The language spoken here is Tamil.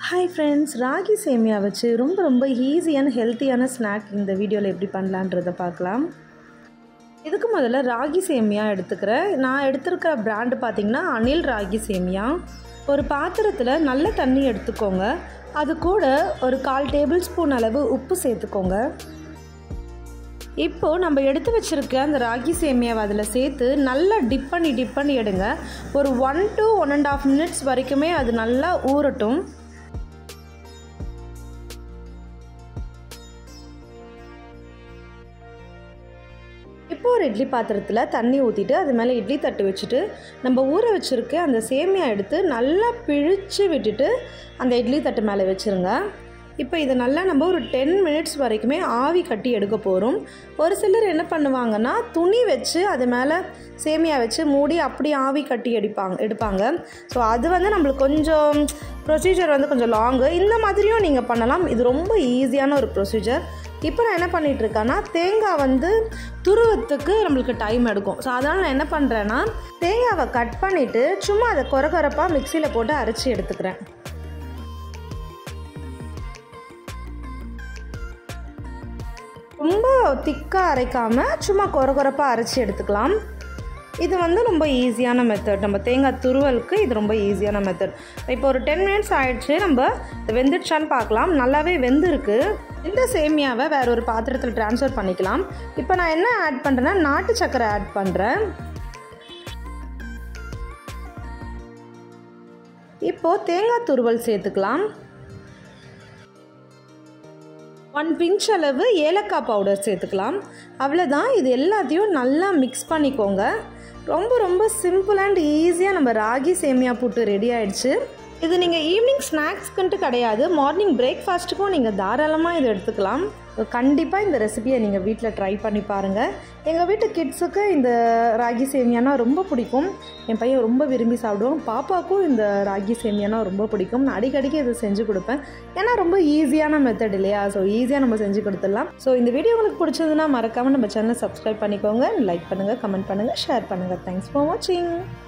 ஹாய் ஃப்ரெண்ட்ஸ் ராகி சேமியா வச்சு ரொம்ப ரொம்ப ஈஸியான ஹெல்த்தியான ஸ்நாக் இந்த வீடியோவில் எப்படி பண்ணலான்றதை பார்க்கலாம் இதுக்கு முதல்ல ராகி சேமியா எடுத்துக்கிறேன் நான் எடுத்திருக்க பிராண்டு பார்த்திங்கன்னா அனில் ராகி சேமியா ஒரு பாத்திரத்தில் நல்ல தண்ணி எடுத்துக்கோங்க அது கூட ஒரு கால் டேபிள் ஸ்பூன் அளவு உப்பு சேர்த்துக்கோங்க இப்போது நம்ம எடுத்து வச்சுருக்க அந்த ராகி சேமியாவை அதில் சேர்த்து நல்லா டிப் பண்ணி டிப் பண்ணி எடுங்க ஒரு one to one and half minutes வரைக்குமே அது நல்லா ஊறட்டும் இப்போ ஒரு இட்லி பாத்திரத்தில் தண்ணி ஊற்றிட்டு அது மேலே இட்லி தட்டு வச்சுட்டு நம்ம ஊற வச்சுருக்க அந்த சேமியா எடுத்து நல்லா பிழிச்சு விட்டுட்டு அந்த இட்லி தட்டு மேலே வச்சுருங்க இப்போ இதை நல்லா நம்ம ஒரு டென் மினிட்ஸ் வரைக்குமே ஆவி கட்டி எடுக்க போகிறோம் ஒரு சிலர் என்ன பண்ணுவாங்கன்னா துணி வச்சு அது மேலே சேமியா வச்சு மூடி அப்படி ஆவி கட்டி எடுப்பாங்க எடுப்பாங்க ஸோ அது வந்து நம்மளுக்கு கொஞ்சம் ப்ரொசீஜர் வந்து கொஞ்சம் லாங்கு இந்த மாதிரியும் நீங்கள் பண்ணலாம் இது ரொம்ப ஈஸியான ஒரு ப்ரொசீஜர் இப்போ நான் என்ன பண்ணிகிட்ருக்கேன்னா தேங்காய் வந்து துருவத்துக்கு நம்மளுக்கு டைம் எடுக்கும் ஸோ அதனால் நான் என்ன பண்ணுறேன்னா தேங்காவை கட் பண்ணிவிட்டு சும்மா அதை குறக்குறப்பாக மிக்சியில் போட்டு அரைச்சி எடுத்துக்கிறேன் ரொம்ப திக்காக அரைக்காமல் சும்மா குறகுறப்பாக அரைச்சி எடுத்துக்கலாம் இது வந்து ரொம்ப ஈஸியான மெத்தட் நம்ம தேங்காய் துருவலுக்கு இது ரொம்ப ஈஸியான மெத்தட் இப்போ ஒரு டென் மினிட்ஸ் ஆயிடுச்சு நம்ம வெந்துடுச்சான்னு பார்க்கலாம் நல்லாவே வெந்திருக்கு இந்த சேமியாவை வேற ஒரு பாத்திரத்தில் ட்ரான்ஸ்ஃபர் பண்ணிக்கலாம் இப்போ நான் என்ன ஆட் பண்ணுறேன்னா நாட்டு சக்கரை ஆட் பண்ணுறேன் இப்போது தேங்காய் துருவல் சேர்த்துக்கலாம் ஒன் பிஞ்ச் அளவு ஏலக்காய் பவுடர் சேர்த்துக்கலாம் அவ்வளோதான் இது எல்லாத்தையும் நல்லா மிக்ஸ் பண்ணிக்கோங்க ரொம்ப ரொம்ப சிம்பிள் அண்ட் ஈஸியாக நம்ம ராகி சேமியா புட்டு ரெடி ஆயிடுச்சு இது நீங்கள் ஈவினிங் ஸ்நாக்ஸ்க்குன்ட்டு கிடையாது மார்னிங் பிரேக்ஃபாஸ்ட்டுக்கும் நீங்கள் தாராளமாக இதை எடுத்துக்கலாம் கண்டிப்பாக இந்த ரெசிபியை நீங்கள் வீட்டில் ட்ரை பண்ணி பாருங்கள் எங்கள் வீட்டு கிட்ஸுக்கு இந்த ராகி சேமியானா ரொம்ப பிடிக்கும் என் பையன் ரொம்ப விரும்பி சாப்பிடுவோம் பாப்பாவுக்கும் இந்த ராகி சேமியானா ரொம்ப பிடிக்கும் நான் அடிக்கடிக்கு இதை செஞ்சு கொடுப்பேன் ஏன்னா ரொம்ப ஈஸியான மெத்தட் இல்லையா ஸோ ஈஸியாக நம்ம செஞ்சு கொடுத்துடலாம் ஸோ இந்த வீடியோ உங்களுக்கு பிடிச்சதுன்னா மறக்காமல் நம்ம சேனலை சப்ஸ்கிரைப் பண்ணிக்கோங்க லைக் பண்ணுங்கள் கமெண்ட் பண்ணுங்கள் ஷேர் பண்ணுங்கள் தேங்க்ஸ் ஃபார் வாட்சிங்